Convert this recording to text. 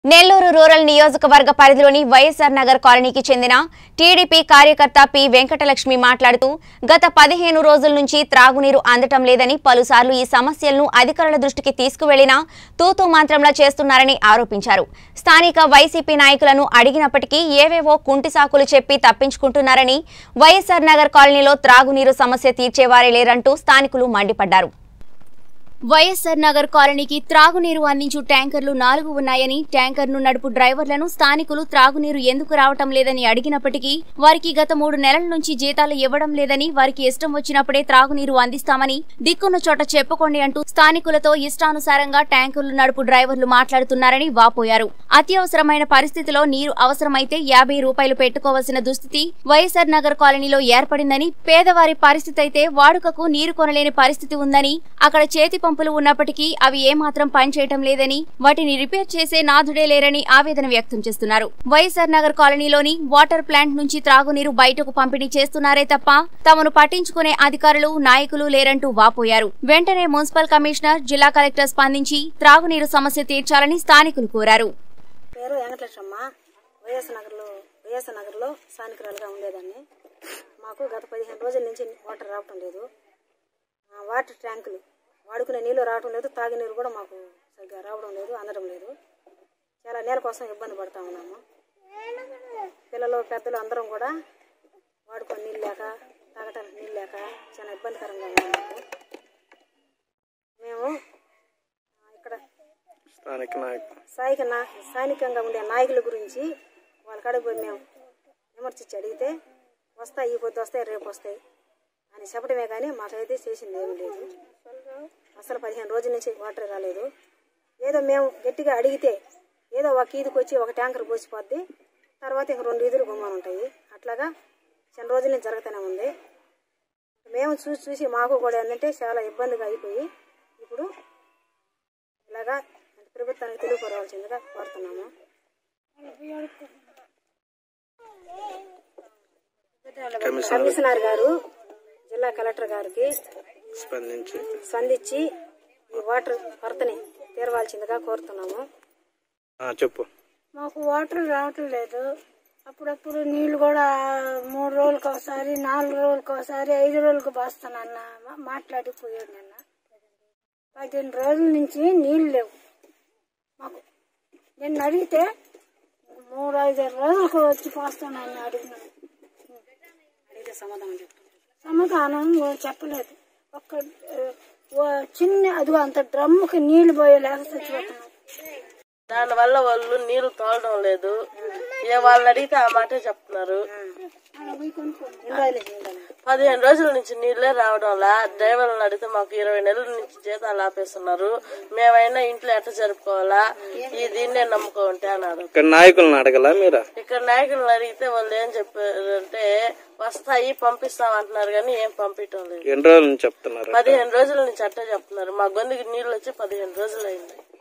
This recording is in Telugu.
నెల్లూరు రూరల్ నియోజకవర్గ పరిధిలోని వైఎస్ఆర్ నగర్ కాలనీకి చెందిన టీడీపీ కార్యకర్త పి వెంకటలక్ష్మి మాట్లాడుతూ గత పదిహేను రోజుల నుంచి త్రాగునీరు అందటం లేదని పలుసార్లు ఈ సమస్యలను అధికారుల దృష్టికి తీసుకువెళ్లినా తూతూ మంత్రంలా చేస్తున్నారని ఆరోపించారు స్థానిక వైసీపీ నాయకులను అడిగినప్పటికీ ఏవేవో కుంటి సాకులు చెప్పి తప్పించుకుంటున్నారని వైఎస్ఆర్ నగర్ కాలనీలో త్రాగునీరు సమస్య తీర్చేవారే లేరంటూ స్థానికులు మండిపడ్డారు వైఎస్ఆర్ నగర్ కాలనీకి త్రాగునీరు అందించు ట్యాంకర్లు నాలుగు ఉన్నాయని ట్యాంకర్ను నడుపు డ్రైవర్లను స్థానికులు త్రాగునీరు ఎందుకు రావటం లేదని అడిగినప్పటికీ వారికి గత మూడు నెలల నుంచి జీతాలు ఇవ్వడం లేదని వారికి ఇష్టం వచ్చినప్పుడే త్రాగునీరు అందిస్తామని దిక్కున్న చోట చెప్పుకోండి అంటూ స్థానికులతో ఇష్టానుసారంగా ట్యాంకర్లు నడుపు డ్రైవర్లు మాట్లాడుతున్నారని వాపోయారు అత్యవసరమైన పరిస్థితిలో నీరు అవసరమైతే యాభై రూపాయలు పెట్టుకోవాల్సిన దుస్థితి వైఎస్ఆర్ నగర్ కాలనీలో ఏర్పడిందని పేదవారి పరిస్థితి అయితే వాడుకకు నీరు కొనలేని పరిస్థితి ఉందని అక్కడ చేతి పంపులు ఉన్నప్పటికీ అవి ఏమాత్రం పనిచేయటం లేదని వాటిని రిపేర్ చేసే నాథుడే లేరని ఆవేదన వ్యక్తం చేస్తున్నారు వైఎస్ఆర్ నగర్ కాలనీలోని వాటర్ ప్లాంట్ నుంచి త్రాగునీరు బయటకు పంపిణీ చేస్తున్నారే తప్ప తమను పట్టించుకునే అధికారులు నాయకులు లేరంటూ వాపోయారు వెంటనే మున్సిపల్ కమిషనర్ జిల్లా కలెక్టర్ స్పందించి త్రాగునీరు సమస్య తీర్చాలని స్థానికులు కోరారు పేరు వెంకటలక్ష్మ వైఎస్ నగర్లో వైఎస్ నగర్లో స్థానికురాలుగా ఉండేదాన్ని మాకు గత పదిహేను రోజుల నుంచి వాటర్ రావటం లేదు ఆ వాటర్ ట్యాంకులు వాడుకునే నీళ్ళు రావటం లేదు తాగే నీరు కూడా మాకు సరిగ్గా రావడం లేదు అందడం లేదు చాలా నీళ్ళ కోసం ఇబ్బంది పడతా ఉన్నాము పిల్లలు పెద్దలు అందరం కూడా వాడుకొని నీళ్ళు లేక తాగటానికి నీళ్ళు లేక చాలా ఇబ్బందికరంగా ఉంది మాకు మేము ఆ, ఇక్కడ స్థానిక నాయకులు స్థానిక నా స్థానికంగా ఉండే నాయకుల గురించి వాళ్ళ కాడికి పోయి మేము విమర్శించి అడిగితే వస్తాయి ఈ పొద్దు వస్తాయి రేపు వస్తాయి అని చెప్పడమే కానీ మాకైతే చేసింది ఏమీ లేదు అసలు పదిహేను రోజుల నుంచి వాటర్ రాలేదు ఏదో మేము గట్టిగా అడిగితే ఏదో ఒక ఈదికి వచ్చి ఒక ట్యాంకర్ పోసిపోద్ది తర్వాత ఇంక రెండు ఈదులు గుమ్మాలు ఉంటాయి అట్లాగా చిన్న రోజుల నుంచి జరుగుతూనే ఉంది మేము చూసి చూసి మాకు కూడా ఏంటంటే చాలా ఇబ్బందిగా అయిపోయి ఇప్పుడు ఇలాగా ప్రభుత్వానికి తెలియపరవాల్సిందిగా కోరుతున్నాము కమిషనర్ గారు జిల్లా కలెక్టర్ గారికి స్పందించి స్పందించి ఈ వాటర్ కొరతని తీరవాల్సిందిగా కోరుతున్నాము ఆ, చెప్పు మాకు వాటర్ రావటం లేదు అప్పుడప్పుడు నీళ్లు కూడా మూడు రోజులకు ఒకసారి నాలుగు రోజులకు ఒకసారి ఐదు రోజులకు పోస్తానన్న మా- మాట్లాడిపోయాడు నిన్న పదిహేను రోజుల నుంచి నీళ్లు లేవు మాకు నిన్న అడిగితే మూడు ఐదు రోజులకు వచ్చి పోస్తానని అడిగినాను అడిగితే సమాధానం చెప్తాం సమాధానం చెప్పలేదు ఒక్క ఆ, ఓ చిన్న అదిగో అంత డ్రమ్ముకి నీళ్లు పోయేలాగా చచ్చిపోతున్నాం దాని వల్ల వాళ్ళు నీళ్లు తోలడం లేదు ఏ వాళ్ళని అడిగితే ఆ మాటే చెప్తున్నారు ఎన్ని రోజులు నీళ్ళు పదిహేను రోజుల నుంచి నీళ్ళే రావడంలా డ్రైవర్లను అడిగితే మాకు ఇరవై నెలల నుంచి జీతాలు ఆపేస్తున్నారు మేమైనా ఇంట్లో ఎట్ట జరుపుకోవాలా ఈ దీన్నే నమ్ముకుంటే అన్నారు ఇక్కడ నాయకులను అడగలా మీరా ఇక్కడ నాయకులను అడిగితే వాళ్ళు ఏం చెప్పారంటే వస్తాయి పంపిస్తాం అంటున్నారు కానీ ఏం పంపించడం లేదు ఎన్ని రోజుల నుంచి చెప్తున్నారు పదిహేను రోజుల నుంచి అట్టే చెప్తున్నారు మా గొంతుకి నీళ్ళు వచ్చి పదిహేను రోజులు అయింది